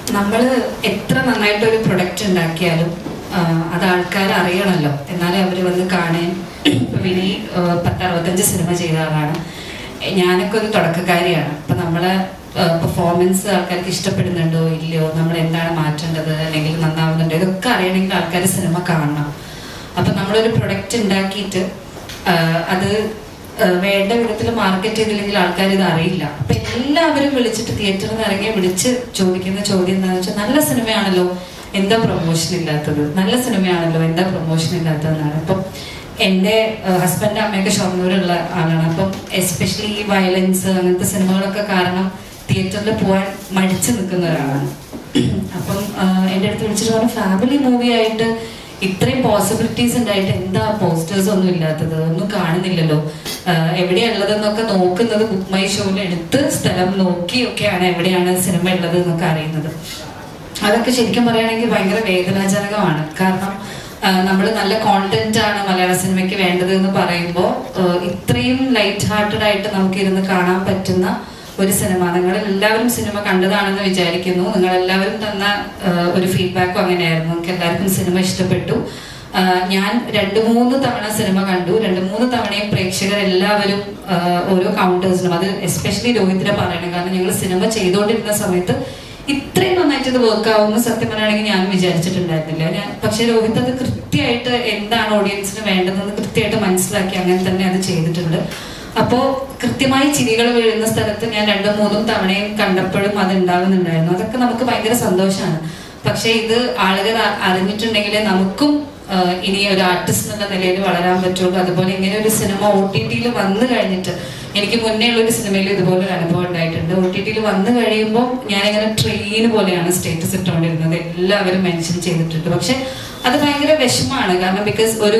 നമ്മൾ എത്ര നന്നായിട്ട് ഒരു പ്രൊഡക്റ്റ് ഉണ്ടാക്കിയാലും ആ, അത് ആൾക്കാർ അറിയണമല്ലോ എന്നാലേ അവർ വന്ന് കാണാൻ ഇപ്പൊ വിനി ആ, പത്ത് അറുപത്തഞ്ച് സിനിമ ചെയ്ത ആളാണ് ഞാനൊക്കെ ഒരു തുടക്കക്കാരിയാണ് അപ്പൊ നമ്മളെ പെർഫോമൻസ് ആൾക്കാർക്ക് ഇഷ്ടപ്പെടുന്നുണ്ടോ ഇല്ലയോ നമ്മൾ എന്താണ് മാറ്റേണ്ടത് അല്ലെങ്കിൽ നന്നാവുന്നുണ്ടോ ഇതൊക്കെ അറിയണമെങ്കിൽ ആൾക്കാർ സിനിമ കാണണം അപ്പൊ നമ്മളൊരു പ്രൊഡക്റ്റ് ഉണ്ടാക്കിയിട്ട് ആ, അത് ആ, വേണ്ട വിധത്തിൽ മാർക്കറ്റ് ചെയ്തില്ലെങ്കിൽ ആൾക്കാർ ഇത് അറിയില്ല അപ്പൊ എല്ലാവരും വിളിച്ചിട്ട് തിയേറ്ററിൽ നിന്ന് ഇറങ്ങി വിളിച്ച് ചോദിക്കുന്ന ചോദ്യം എന്താണെന്ന് വെച്ചാൽ നല്ല സിനിമയാണല്ലോ എന്താ പ്രൊമോഷൻ ഇല്ലാത്തത് നല്ല സിനിമയാണല്ലോ എന്താ പ്രൊമോഷൻ ഇല്ലാത്തതെന്നാണ് അപ്പം എൻ്റെ ഹസ്ബൻഡ് അമ്മയൊക്കെ ഷൊർണൂരുള്ള ആളാണ് അപ്പം എസ്പെഷ്യലി ഈ വയലൻസ് അങ്ങനത്തെ സിനിമകളൊക്കെ കാരണം തിയേറ്ററിൽ പോകാൻ മടിച്ചു നിൽക്കുന്ന ഒരാളാണ് അപ്പം ആ, എൻ്റെ അടുത്ത് വിളിച്ചിട്ട് പറഞ്ഞു ഫാമിലി മൂവി ആയിട്ട് ഇത്രയും പോസിബിലിറ്റീസ് ഉണ്ടായിട്ട് എന്താ പോസ്റ്റേഴ്സ് ഒന്നും ഇല്ലാത്തത് ഒന്നും കാണുന്നില്ലല്ലോ ആഹ് എവിടെയുള്ളതെന്നൊക്കെ നോക്കുന്നത് ബുക്ക് മൈ ഷോയിൽ എടുത്ത് സ്ഥലം നോക്കിയൊക്കെയാണ് എവിടെയാണ് സിനിമ ഉള്ളത് എന്നൊക്കെ അറിയുന്നത് അതൊക്കെ ശരിക്കും പറയുകയാണെങ്കിൽ ഭയങ്കര വേദനാജനകമാണ് കാരണം നമ്മൾ നല്ല കോണ്ടന്റ് ആണ് മലയാള സിനിമയ്ക്ക് വേണ്ടത് എന്ന് പറയുമ്പോൾ ഇത്രയും ലൈറ്റ് ഹാർട്ടഡ് ആയിട്ട് നമുക്ക് ഇരുന്ന് കാണാൻ പറ്റുന്ന ഒരു സിനിമ നിങ്ങൾ എല്ലാവരും സിനിമ കണ്ടതാണെന്ന് വിചാരിക്കുന്നു നിങ്ങൾ എല്ലാവരും തന്ന ആ, ഒരു ഫീഡ്ബാക്കും അങ്ങനെയായിരുന്നു നിങ്ങൾക്ക് എല്ലാവർക്കും സിനിമ ഇഷ്ടപ്പെട്ടു ആ, ഞാൻ രണ്ട് മൂന്ന് തവണ സിനിമ കണ്ടു രണ്ട് മൂന്ന് തവണയും പ്രേക്ഷകർ എല്ലാവരും ആ, ഓരോ കൗണ്ടേഴ്സിനും അത് എസ്പെഷ്യലി രോഹിത്തിനെ പറയണം കാരണം ഞങ്ങൾ സിനിമ ചെയ്തുകൊണ്ടിരുന്ന സമയത്ത് ഇത്രയും നന്നായിട്ട് ഇത് വർക്ക് ആവുമെന്ന് സത്യം പറയുകയാണെങ്കിൽ ഞാൻ വിചാരിച്ചിട്ടുണ്ടായിരുന്നില്ല ഞാൻ പക്ഷെ രോഹിത് അത് കൃത്യമായിട്ട് എന്താണ് ഓഡിയൻസിന് വേണ്ടതെന്ന് കൃത്യമായിട്ട് മനസ്സിലാക്കി അങ്ങനെ തന്നെ അത് ചെയ്തിട്ടുണ്ട് അപ്പോ കൃത്യമായി ചിരികൾ വീഴുന്ന സ്ഥലത്ത് ഞാൻ രണ്ടും മൂന്നും തവണയും കണ്ടപ്പോഴും അത് ഉണ്ടാകുന്നുണ്ടായിരുന്നു അതൊക്കെ നമുക്ക് ഭയങ്കര സന്തോഷമാണ് പക്ഷെ ഇത് ആളുകൾ അ- അറിഞ്ഞിട്ടുണ്ടെങ്കിലേ നമുക്കും ആ, ഇനി ഒരു ആർട്ടിസ്റ്റ് എന്നുള്ള നിലയിൽ വളരാൻ പറ്റുള്ളൂ അതുപോലെ ഇങ്ങനെ ഒരു സിനിമ ഒ ടി ടിയിൽ വന്നു കഴിഞ്ഞിട്ട് എനിക്ക് മുന്നേ ഉള്ള ഒരു സിനിമയിൽ ഇതുപോലെ ഒരു അനുഭവം ഉണ്ടായിട്ടുണ്ട് ഒ ടി ടിയിൽ വന്നു കഴിയുമ്പോൾ ഞാനിങ്ങനെ ട്രെയിൻ പോലെയാണ് സ്റ്റേറ്റസ് ഇട്ടുകൊണ്ടിരുന്നത് എല്ലാവരും മെൻഷൻ ചെയ്തിട്ടുണ്ട് പക്ഷെ അത് ഭയങ്കര വിഷമാണ് കാരണം ബിക്കോസ് ഒരു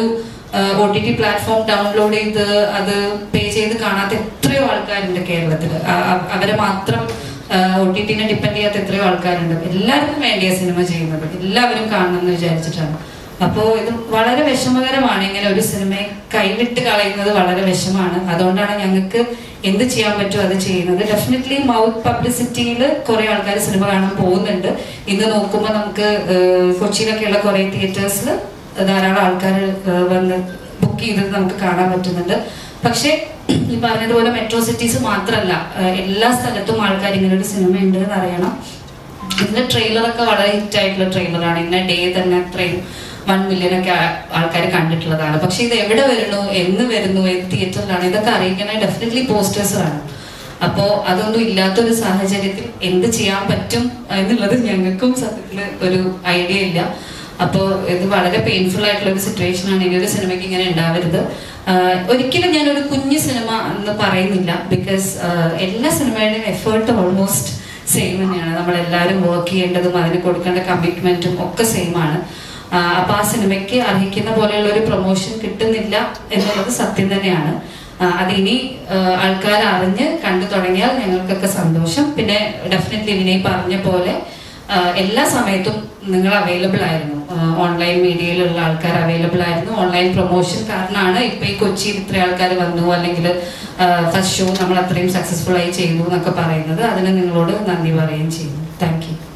O T T platform download ചെയ്ത് അത് പേ ചെയ്ത് കാണാത്ത എത്രയോ ആൾക്കാരുണ്ട് കേരളത്തിൽ അവരെ മാത്രം ഒ ടി ടിനെ ഡിപ്പെൻഡ് ചെയ്യാത്ത എത്രയോ ആൾക്കാരുണ്ട് എല്ലാവർക്കും വേണ്ടിയ സിനിമ ചെയ്യുന്നത് എല്ലാവരും കാണണം എന്ന് വിചാരിച്ചിട്ടാണ് അപ്പോൾ ഇത് വളരെ വിഷമകരമാണ് ഇങ്ങനെ ഒരു സിനിമയെ കൈവിട്ട് കളയുന്നത് വളരെ വിഷമാണ് അതുകൊണ്ടാണ് ഞങ്ങൾക്ക് എന്ത് ചെയ്യാൻ പറ്റുമോ അത് ചെയ്യുന്നത് ഡെഫിനറ്റ്ലി മൗത്ത് പബ്ലിസിറ്റിയിൽ കുറെ ആൾക്കാർ സിനിമ കാണാൻ പോകുന്നുണ്ട് ഇന്ന് നോക്കുമ്പോൾ നമുക്ക് ഏഹ്, കൊച്ചിയിലൊക്കെയുള്ള കുറെ തിയേറ്റേഴ്സിൽ ധാരാളം ആൾക്കാർ വന്ന് ബുക്ക് ചെയ്തത് നമുക്ക് കാണാൻ പറ്റുന്നുണ്ട് പക്ഷേ ഈ പറഞ്ഞതുപോലെ മെട്രോ സിറ്റീസ് മാത്രമല്ല ഏഹ്, എല്ലാ സ്ഥലത്തും ആൾക്കാർ ഇങ്ങനെ ഒരു സിനിമ ഉണ്ട് എന്ന് അറിയണം ഇതിന്റെ ട്രെയിലറൊക്കെ വളരെ ഹിറ്റ് ആയിട്ടുള്ള ട്രെയിലറാണ് ഇന്ന ഡേ തന്നെ അത്രയും വൺ മില്യൺ ഒക്കെ ആൾക്കാർ കണ്ടിട്ടുള്ളതാണ് പക്ഷെ ഇത് എവിടെ വരുന്നു എന്ന് വരുന്നു ഏത് തിയേറ്ററിലാണ് ഇതൊക്കെ അറിയിക്കണേ ഡെഫിനറ്റ്ലി പോസ്റ്റേഴ്സാണ് അപ്പോ അതൊന്നും ഇല്ലാത്തൊരു സാഹചര്യത്തിൽ എന്ത് ചെയ്യാൻ പറ്റും എന്നുള്ളത് ഞങ്ങൾക്കും സത്യത്തിൽ ഒരു ഐഡിയ ഇല്ല അപ്പോൾ ഇത് വളരെ പെയിൻഫുൾ ആയിട്ടുള്ള ഒരു സിറ്റുവേഷൻ ആണ് ഈ ഒരു സിനിമയ്ക്ക് ഇങ്ങനെ ഉണ്ടാവരുത് ആഹ് ഒരിക്കലും ഞാനൊരു കുഞ്ഞു സിനിമ എന്ന് പറയുന്നില്ല ബിക്കോസ് എല്ലാ സിനിമയുടെയും എഫേർട്ട് ഓൾമോസ്റ്റ് സെയിം തന്നെയാണ് നമ്മൾ എല്ലാവരും വർക്ക് ചെയ്യേണ്ടതും അതിന് കൊടുക്കേണ്ട കമ്മിറ്റ്മെന്റും ഒക്കെ സെയിം ആണ് ആഹ് അപ്പൊ ആ സിനിമയ്ക്ക് അർഹിക്കുന്ന പോലെയുള്ള ഒരു പ്രൊമോഷൻ കിട്ടുന്നില്ല എന്നുള്ളത് സത്യം തന്നെയാണ് ആഹ് അതിനി ആൾക്കാർ അറിഞ്ഞ് കണ്ടു തുടങ്ങിയാൽ ഞങ്ങൾക്കൊക്കെ സന്തോഷം പിന്നെ ഡെഫിനറ്റ്ലി വിനയ് പറഞ്ഞ പോലെ ആഹ് എല്ലാ സമയത്തും നിങ്ങൾ അവൈലബിൾ ആയിരുന്നു ഓൺലൈൻ മീഡിയയിലുള്ള ആൾക്കാർ അവൈലബിൾ ആയിരുന്നു ഓൺലൈൻ പ്രൊമോഷൻ കാരണമാണ് ഇപ്പൊ ഈ കൊച്ചിയിൽ ഇത്ര ആൾക്കാർ വന്നു അല്ലെങ്കിൽ ഫസ്റ്റ് ഷോ നമ്മൾ അത്രയും സക്സസ്ഫുൾ ആയി ചെയ്തു എന്നൊക്കെ പറയുന്നത് അതിന് നിങ്ങളോട് നന്ദി പറയുകയും ചെയ്യുന്നു താങ്ക് യു